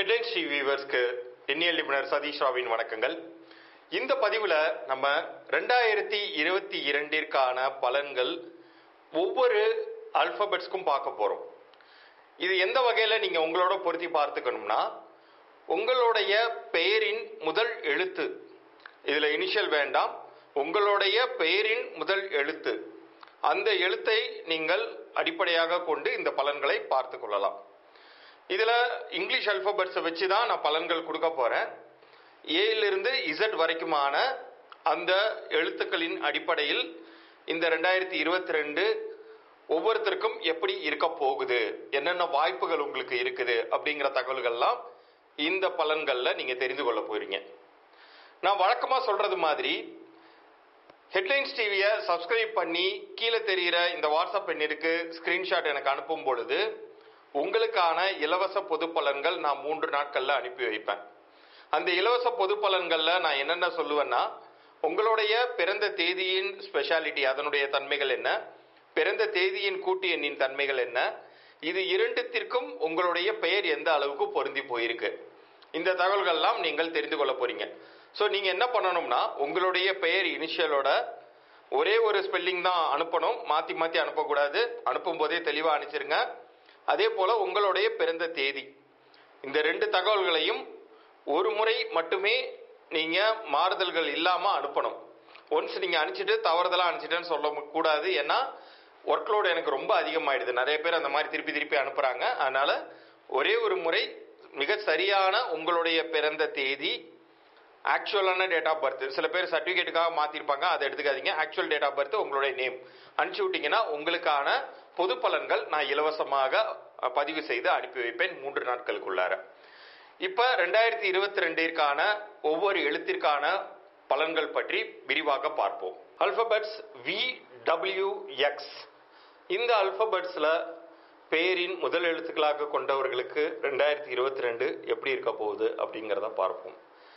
headlines TV வியூவர்ஸ்க்கு எண்ணியல் நிபுணர் சதீஷ் ராவின் வணக்கங்கள் இந்த பதிவில் நம்ம ரெண்டாயிரத்தி இருபத்தி இரண்டிற்கான பலன்கள் ஒவ்வொரு அல்பபெட்ஸ்க்கும் பார்க்க போகிறோம் இது எந்த வகையில் நீங்கள் உங்களோட பொருத்தி பார்த்துக்கணும்னா உங்களுடைய பெயரின் முதல் எழுத்து இதில் இனிஷியல் வேண்டாம் உங்களுடைய பெயரின் முதல் எழுத்து அந்த எழுத்தை நீங்கள் அடிப்படையாக கொண்டு இந்த பலன்களை பார்த்து கொள்ளலாம் இதில் இங்கிலீஷ் அல்பபெட்ஸை வச்சு தான் நான் பலன்கள் கொடுக்க போகிறேன் ஏயிலிருந்து இசட் வரைக்குமான அந்த எழுத்துக்களின் அடிப்படையில் இந்த ரெண்டாயிரத்தி இருபத்தி ரெண்டு ஒவ்வொருத்தருக்கும் எப்படி இருக்க போகுது என்னென்ன வாய்ப்புகள் உங்களுக்கு இருக்குது அப்படிங்கிற தகவல்கள்லாம் இந்த பலன்களில் நீங்கள் தெரிந்து கொள்ள போறீங்க நான் வழக்கமாக சொல்றது மாதிரி ஹெட்லைன்ஸ் டிவியை சப்ஸ்கிரைப் பண்ணி கீழே தெரிகிற இந்த வாட்ஸ்அப் எண்ணிற்கு ஸ்க்ரீன்ஷாட் எனக்கு அனுப்பும் பொழுது உங்களுக்கான இலவச பொது பலன்கள் நான் மூன்று நாட்களில் அனுப்பி வைப்பேன் அந்த இலவச பொது பலன்களில் நான் என்னென்ன சொல்லுவேன்னா உங்களுடைய பிறந்த தேதியின் ஸ்பெஷாலிட்டி அதனுடைய தன்மைகள் என்ன பிறந்த தேதியின் கூட்டு எண்ணின் தன்மைகள் என்ன இது இரண்டுத்திற்கும் உங்களுடைய பெயர் எந்த அளவுக்கு பொருந்தி போயிருக்கு இந்த தகவல்கள்லாம் நீங்கள் தெரிந்து கொள்ள போறீங்க ஸோ நீங்கள் என்ன பண்ணணும்னா உங்களுடைய பெயர் இனிஷியலோட ஒரே ஒரு ஸ்பெல்லிங் தான் அனுப்பணும் மாற்றி மாற்றி அனுப்பக்கூடாது அனுப்பும் போதே தெளிவாக அனுப்பிச்சிருங்க அதே போல் உங்களுடைய பிறந்த தேதி இந்த ரெண்டு தகவல்களையும் ஒரு முறை மட்டுமே நீங்கள் மாறுதல்கள் இல்லாமல் அனுப்பணும் ஒன்ஸ் நீங்கள் அனுப்பிச்சிட்டு தவறுதலாக அனுப்பிச்சிட்டேன்னு சொல்ல கூடாது ஏன்னா ஒர்க்லோடு எனக்கு ரொம்ப அதிகமாயிடுது நிறைய பேர் அந்த மாதிரி திருப்பி திருப்பி அனுப்புகிறாங்க அதனால் ஒரே ஒரு முறை மிக சரியான உங்களுடைய பிறந்த தேதி ஆக்சுவலான டேட் ஆஃப் பர்த் சில பேர் சர்டிஃபிகேட்டுக்காக மாற்றிருப்பாங்க அதை எடுத்துக்காதீங்க ஆக்சுவல் டேட் ஆஃப் பர்த் உங்களுடைய நேம் அனுப்பிச்சி விட்டீங்கன்னா உங்களுக்கான பொது பலன்கள் நான் இலவசமாக பதிவு செய்து அனுப்பி வைப்பேன் மூன்று நாட்களுக்குள்ளார இப்போ ரெண்டாயிரத்தி இருபத்தி ரெண்டிற்கான ஒவ்வொரு எழுத்திற்கான பலன்கள் பற்றி விரிவாக பார்ப்போம் அல்பபெட்ஸ் வி டபிள்யூ எக்ஸ் இந்த அல்பபெட்ஸில் பெயரின் முதல் எழுத்துக்களாக கொண்டவர்களுக்கு ரெண்டாயிரத்தி இருபத்தி ரெண்டு எப்படி இருக்க போகுது அப்படிங்கிறத பார்ப்போம்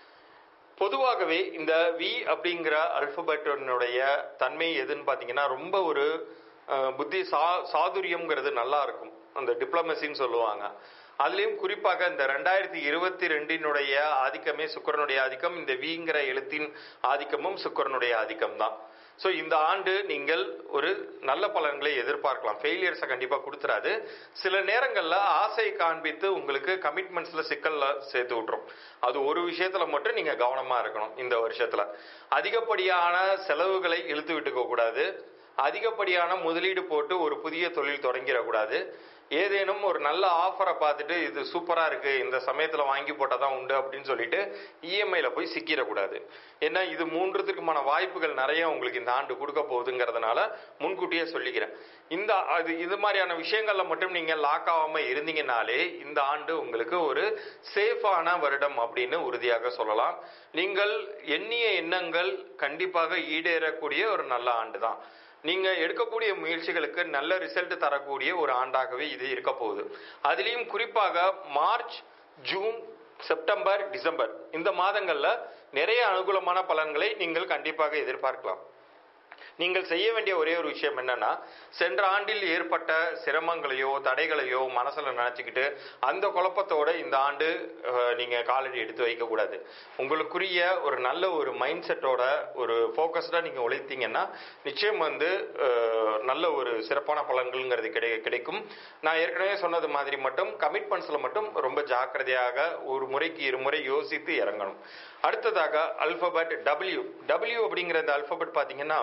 பொதுவாகவே இந்த வி அப்படிங்கிற அல்பபெட்டினுடைய தன்மை எதுன்னு பார்த்தீங்கன்னா ரொம்ப ஒரு புத்தி சா சாதுரியம்ங்கிறது நல்லா இருக்கும் அந்த டிப்ளமசின்னு சொல்லுவாங்க அதுலேயும் குறிப்பாக இந்த ரெண்டாயிரத்தி இருபத்தி ரெண்டினுடைய ஆதிக்கமே சுக்கரனுடைய ஆதிக்கம் இந்த விங்கிற எழுத்தின் ஆதிக்கமும் சுக்கரனுடைய ஆதிக்கம் தான் ஸோ இந்த ஆண்டு நீங்கள் ஒரு நல்ல பலன்களை எதிர்பார்க்கலாம் ஃபெயிலியர்ஸை கண்டிப்பாக கொடுத்துறாது சில நேரங்களில் ஆசை காண்பித்து உங்களுக்கு கமிட்மெண்ட்ஸில் சிக்கலில் சேர்த்து விட்ரும் அது ஒரு விஷயத்தில் மட்டும் நீங்கள் கவனமாக இருக்கணும் இந்த வருஷத்தில் அதிகப்படியான செலவுகளை இழுத்து விட்டுக்க கூடாது அதிகப்படியான முதலீடு போட்டு ஒரு புதிய தொழில் தொடங்கிடக்கூடாது ஏதேனும் ஒரு நல்ல ஆஃபரை பார்த்துட்டு இது சூப்பராக இருக்குது இந்த சமயத்தில் வாங்கி போட்டால் தான் உண்டு அப்படின்னு சொல்லிட்டு இஎம்ஐயில் போய் சிக்கிடக்கூடாது ஏன்னா இது மூன்றுத்துக்குமான வாய்ப்புகள் நிறைய உங்களுக்கு இந்த ஆண்டு கொடுக்க போகுதுங்கிறதுனால முன்கூட்டியே சொல்லிக்கிறேன் இந்த அது இது மாதிரியான விஷயங்களில் மட்டும் நீங்கள் லாக் ஆகாமல் இருந்தீங்கனாலே இந்த ஆண்டு உங்களுக்கு ஒரு சேஃபான வருடம் அப்படின்னு உறுதியாக சொல்லலாம் நீங்கள் எண்ணிய எண்ணங்கள் கண்டிப்பாக ஈடேறக்கூடிய ஒரு நல்ல ஆண்டு தான் நீங்க எடுக்கக்கூடிய முயற்சிகளுக்கு நல்ல ரிசல்ட் தரக்கூடிய ஒரு ஆண்டாகவே இது இருக்க போகுது அதுலேயும் குறிப்பாக மார்ச் ஜூன் செப்டம்பர் டிசம்பர் இந்த மாதங்கள்ல நிறைய அனுகூலமான பலன்களை நீங்கள் கண்டிப்பாக எதிர்பார்க்கலாம் நீங்கள் செய்ய வேண்டிய ஒரே ஒரு விஷயம் என்னன்னா சென்ற ஆண்டில் ஏற்பட்ட சிரமங்களையோ தடைகளையோ மனசுல நினைச்சுக்கிட்டு அந்த குழப்பத்தோட இந்த ஆண்டு நீங்க காலடி எடுத்து வைக்கக்கூடாது உங்களுக்குரிய ஒரு நல்ல ஒரு மைண்ட் செட்டோட ஒரு ஃபோக்கஸ்டா நீங்க உழைத்தீங்கன்னா நிச்சயம் வந்து நல்ல ஒரு சிறப்பான பலன்கள்ங்கிறது கிடை கிடைக்கும் நான் ஏற்கனவே சொன்னது மாதிரி மட்டும் கமிட்மெண்ட்ஸ்ல மட்டும் ரொம்ப ஜாக்கிரதையாக ஒரு முறைக்கு இருமுறை யோசித்து இறங்கணும் அடுத்ததாக அல்பபெட் டபிள்யூ டபிள்யூ அப்படிங்கிற இந்த அல்பபெட் பார்த்தீங்கன்னா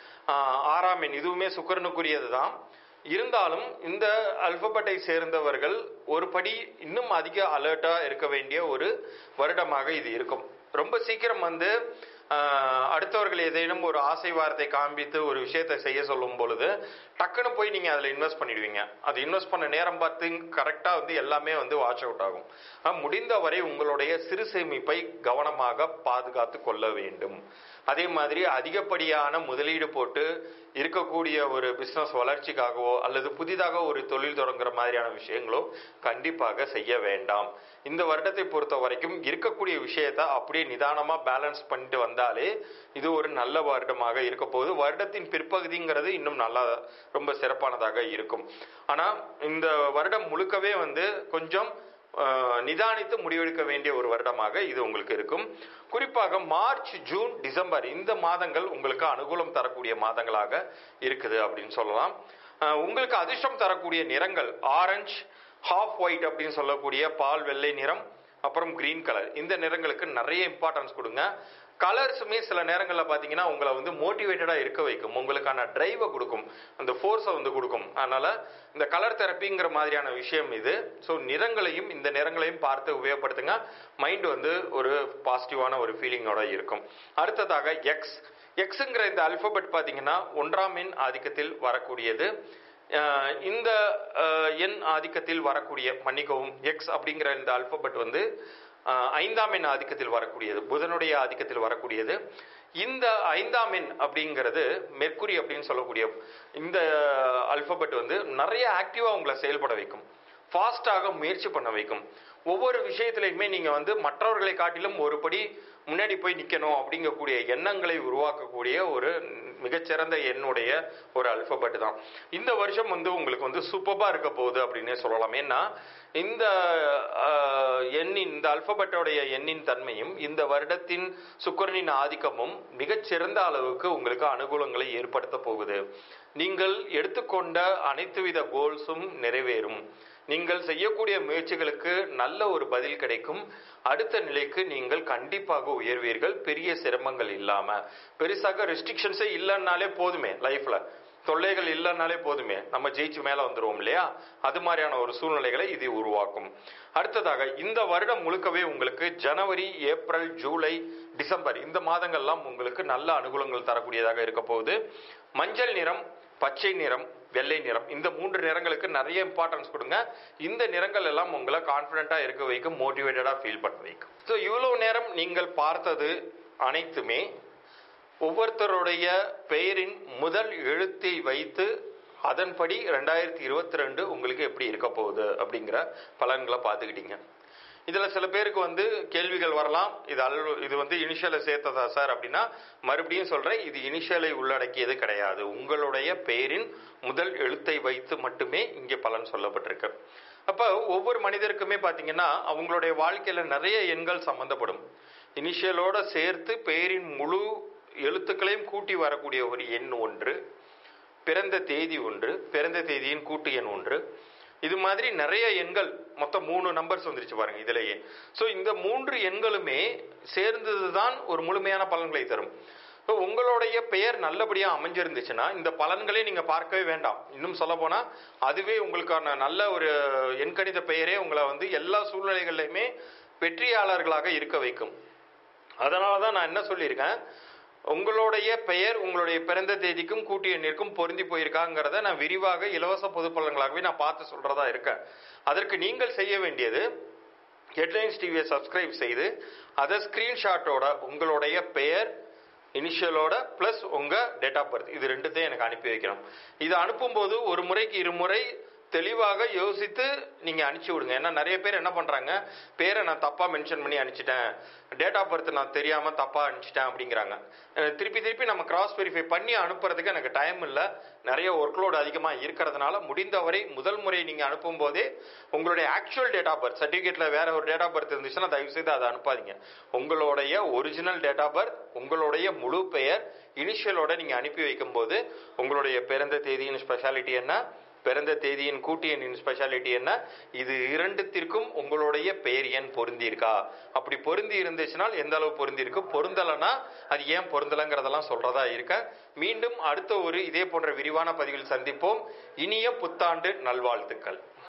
ஆறாம் எண் இதுவுமே சுக்கரனுக்குரியது தான் இருந்தாலும் இந்த அல்பபெட்டை சேர்ந்தவர்கள் ஒரு படி இன்னும் அதிக அலர்ட்டாக இருக்க வேண்டிய ஒரு வருடமாக இது இருக்கும் ரொம்ப சீக்கிரம் வந்து அடுத்தவர்கள் ஏதேனும் ஒரு ஆசை வார்த்தை காண்பித்து ஒரு விஷயத்தை செய்ய சொல்லும் பொழுது டக்குன்னு போய் நீங்கள் அதில் இன்வெஸ்ட் பண்ணிடுவீங்க அது இன்வெஸ்ட் பண்ண நேரம் பார்த்து கரெக்டாக வந்து எல்லாமே வந்து வாட்ச் அவுட் ஆகும் முடிந்தவரை உங்களுடைய சிறு சேமிப்பை கவனமாக பாதுகாத்து கொள்ள வேண்டும் அதே மாதிரி அதிகப்படியான முதலீடு போட்டு இருக்கக்கூடிய ஒரு பிஸ்னஸ் வளர்ச்சிக்காகவோ அல்லது புதிதாக ஒரு தொழில் தொடங்குற மாதிரியான விஷயங்களோ கண்டிப்பாக செய்ய வேண்டாம் இந்த வருடத்தை பொறுத்த வரைக்கும் இருக்கக்கூடிய விஷயத்த அப்படியே நிதானமாக பேலன்ஸ் பண்ணிட்டு வந்தாலே இது ஒரு நல்ல வருடமாக இருக்க போகுது வருடத்தின் பிற்பகுதிங்கிறது இன்னும் நல்லா ரொம்ப சிறப்பானதாக இருக்கும் ஆனால் இந்த வருடம் முழுக்கவே வந்து கொஞ்சம் அஹ், நிதானித்து முடிவெடுக்க வேண்டிய ஒரு வருடமாக இது உங்களுக்கு இருக்கும் குறிப்பாக மார்ச் ஜூன் டிசம்பர் இந்த மாதங்கள் உங்களுக்கு அனுகூலம் தரக்கூடிய மாதங்களாக இருக்குது அப்படின்னு சொல்லலாம் அஹ், உங்களுக்கு அதிர்ஷ்டம் தரக்கூடிய நிறங்கள் ஆரஞ்சு ஹாஃப் ஒயிட் அப்படின்னு சொல்லக்கூடிய பால் வெள்ளை நிறம் அப்புறம் கிரீன் கலர் இந்த நிறங்களுக்கு நிறைய இம்பார்ட்டன்ஸ் கொடுங்க கலர்ஸுமே சில நேரங்களில் பார்த்தீங்கன்னா உங்களை வந்து மோட்டிவேட்டடாக இருக்க வைக்கும் உங்களுக்கான டிரைவை கொடுக்கும் அந்த ஃபோர்ஸை வந்து கொடுக்கும் அதனால இந்த கலர் தெரப்பிங்கிற மாதிரியான விஷயம் இது ஸோ நிறங்களையும் இந்த நிறங்களையும் பார்த்து உபயோகப்படுத்துங்க மைண்ட் வந்து ஒரு பாசிட்டிவான ஒரு ஃபீலிங்கோட இருக்கும் அடுத்ததாக எக்ஸ் எக்ஸுங்கிற இந்த அல்பபெட் பார்த்தீங்கன்னா ஒன்றாம் எண் ஆதிக்கத்தில் வரக்கூடியது அஹ் இந்த அஹ், எண் ஆதிக்கத்தில் வரக்கூடிய மன்னிக்கவும் எக்ஸ் அப்படிங்கிற இந்த அல்பபெட் வந்து அஹ், ஐந்தாம் எண் ஆதிக்கத்தில் வரக்கூடியது புதனுடைய ஆதிக்கத்தில் வரக்கூடியது இந்த ஐந்தாம் எண் அப்படிங்கிறது மெர்க்குரி அப்படின்னு சொல்லக்கூடிய இந்த அல்பபெட் வந்து நிறைய ஆக்டிவாக உங்களை செயல்பட வைக்கும் ஃபாஸ்டாக முயற்சி பண்ண வைக்கும் ஒவ்வொரு விஷயத்திலையுமே நீங்க வந்து மற்றவர்களை காட்டிலும் ஒரு படி முன்னாடி போய் நிக்கணும் அப்படிங்கக்கூடிய எண்ணங்களை உருவாக்கக்கூடிய ஒரு மிகச்சிறந்த எண்ணுடைய ஒரு அல்பபெட் தான் இந்த வருஷம் வந்து உங்களுக்கு வந்து சூப்பராக இருக்க போகுது அப்படின்னே சொல்லலாம் ஏன்னா இந்த ஆஹ், எண்ணின் இந்த அல்பபெட்டோடைய எண்ணின் தன்மையும் இந்த வருடத்தின் சுக்கிரனின் ஆதிக்கமும் மிகச்சிறந்த அளவுக்கு உங்களுக்கு அனுகூலங்களை ஏற்படுத்த போகுது நீங்கள் எடுத்துக்கொண்ட அனைத்து வித கோல்ஸும் நிறைவேறும் நீங்கள் செய்யக்கூடிய முயற்சிகளுக்கு நல்ல ஒரு பதில் கிடைக்கும் அடுத்த நிலைக்கு நீங்கள் கண்டிப்பாக உயர்வீர்கள் பெரிய சிரமங்கள் இல்லாம பெருசாக ரெஸ்ட்ரிக்ஷன்ஸே இல்லைன்னாலே போதுமே லைஃப்ல தொல்லைகள் இல்லைன்னாலே போதுமே நம்ம ஜெயிச்சு மேல வந்துருவோம் இல்லையா அது மாதிரியான ஒரு சூழ்நிலைகளை இது உருவாக்கும் அடுத்ததாக இந்த வருடம் முழுக்கவே உங்களுக்கு ஜனவரி ஏப்ரல் ஜூலை டிசம்பர் இந்த மாதங்கள்லாம் உங்களுக்கு நல்ல அனுகூலங்கள் தரக்கூடியதாக இருக்க போகுது மஞ்சள் நிறம் பச்சை நிறம் வெள்ளை நிறம் இந்த மூன்று நிறங்களுக்கு நிறைய இம்பார்ட்டன்ஸ் கொடுங்க இந்த நிறங்கள் எல்லாம் உங்களை கான்ஃபிடென்ட்டா இருக்க வைக்கும் மோட்டிவேட்டடா ஃபீல் பண்ண வைக்கும் ஸோ இவ்வளவு நேரம் நீங்கள் பார்த்தது அனைத்துமே ஒவ்வொருத்தருடைய பெயரின் முதல் எழுத்தை வைத்து அதன்படி ரெண்டாயிரத்தி இருபத்தி ரெண்டு உங்களுக்கு எப்படி இருக்க போகுது அப்படிங்கிற பலன்களை பார்த்துக்கிட்டீங்க இதில் சில பேருக்கு வந்து கேள்விகள் வரலாம் இது அல் இது வந்து இனிஷியலை சேர்த்ததா சார் அப்படின்னா மறுபடியும் சொல்கிறேன் இது இனிஷியலை உள்ளடக்கியது கிடையாது உங்களுடைய பெயரின் முதல் எழுத்தை வைத்து மட்டுமே இங்கே பலன் சொல்லப்பட்டிருக்கு அப்போ ஒவ்வொரு மனிதருக்குமே பார்த்தீங்கன்னா அவங்களுடைய வாழ்க்கையில் நிறைய எண்கள் சம்மந்தப்படும் இனிஷியலோட சேர்த்து பெயரின் முழு எழுத்துக்களையும் கூட்டி வரக்கூடிய ஒரு எண் ஒன்று பிறந்த தேதி ஒன்று பிறந்த தேதியின் கூட்டு எண் ஒன்று இது மாதிரி நிறைய எண்கள் மொத்தம் மூணு நம்பர்ஸ் வந்துருச்சு பாருங்க இதுலயே ஸோ இந்த மூன்று எண்களுமே சேர்ந்தது தான் ஒரு முழுமையான பலன்களை தரும் ஸோ உங்களுடைய பெயர் நல்லபடியா அமைஞ்சிருந்துச்சுன்னா இந்த பலன்களே நீங்க பார்க்கவே வேண்டாம் இன்னும் சொல்ல போனா அதுவே உங்களுக்கான நல்ல ஒரு எண்கணித பெயரே உங்களை வந்து எல்லா சூழ்நிலைகள்லையுமே வெற்றியாளர்களாக இருக்க வைக்கும் அதனால தான் நான் என்ன சொல்லியிருக்கேன் உங்களுடைய பெயர் உங்களுடைய பிறந்த தேதிக்கும் கூட்டு எண்ணிற்கும் பொருந்தி போயிருக்காங்கிறத நான் விரிவாக இலவச பொது பலன்களாகவே நான் பார்த்து சொல்றதா இருக்கேன் அதற்கு நீங்கள் செய்ய வேண்டியது ஹெட்லைன்ஸ் டிவியை சப்ஸ்கிரைப் செய்து அதை ஸ்கிரீன்ஷாட்டோட உங்களுடைய பெயர் இனிஷியலோட ப்ளஸ் உங்க டேட் ஆஃப் பர்த் இது ரெண்டுத்தையும் எனக்கு அனுப்பி வைக்கணும் இது அனுப்பும்போது ஒரு முறைக்கு இருமுறை தெளிவாக யோசித்து நீங்க அனுப்பிச்சு விடுங்க ஏன்னா நிறைய பேர் என்ன பண்றாங்க பேரை நான் தப்பா மென்ஷன் பண்ணி அனுப்பிச்சிட்டேன் டேட் ஆஃப் பர்த் நான் தெரியாம தப்பா அனுப்பிச்சிட்டேன் அப்படிங்கிறாங்க அஹ் திருப்பி திருப்பி நம்ம கிராஸ் வெரிஃபை பண்ணி அனுப்புறதுக்கு எனக்கு டைம் இல்லை நிறைய ஒர்க்லோடு அதிகமாக இருக்கிறதுனால முடிந்தவரை முதல் முறை நீங்க அனுப்பும் போதே உங்களுடைய ஆக்சுவல் டேட் ஆஃப் பர்த் சர்டிஃபிகேட்ல வேற ஒரு டேட் ஆஃப் பர்த் இருந்துச்சுன்னா தயவு செய்து அதை அனுப்பாதீங்க உங்களுடைய ஒரிஜினல் டேட் ஆஃப் பர்த் உங்களுடைய முழு பெயர் இனிஷியலோட நீங்க அனுப்பி வைக்கும்போது உங்களுடைய பிறந்த தேதியின் ஸ்பெஷாலிட்டி என்ன பிறந்த தேதியின் கூட்டு எண்ணின் ஸ்பெஷாலிட்டி என்ன இது இரண்டுத்திற்கும் உங்களுடைய பெயர் எண் பொருந்தி இருக்கா அப்படி பொருந்தி இருந்துச்சுனால் எந்த அளவு பொருந்தி இருக்கு பொருந்தலைன்னா அது ஏன் பொருந்தலைங்கிறதெல்லாம் சொல்றதா இருக்க மீண்டும் அடுத்த ஒரு இதே போன்ற விரிவான பதிவில் சந்திப்போம் இனிய புத்தாண்டு நல்வாழ்த்துக்கள்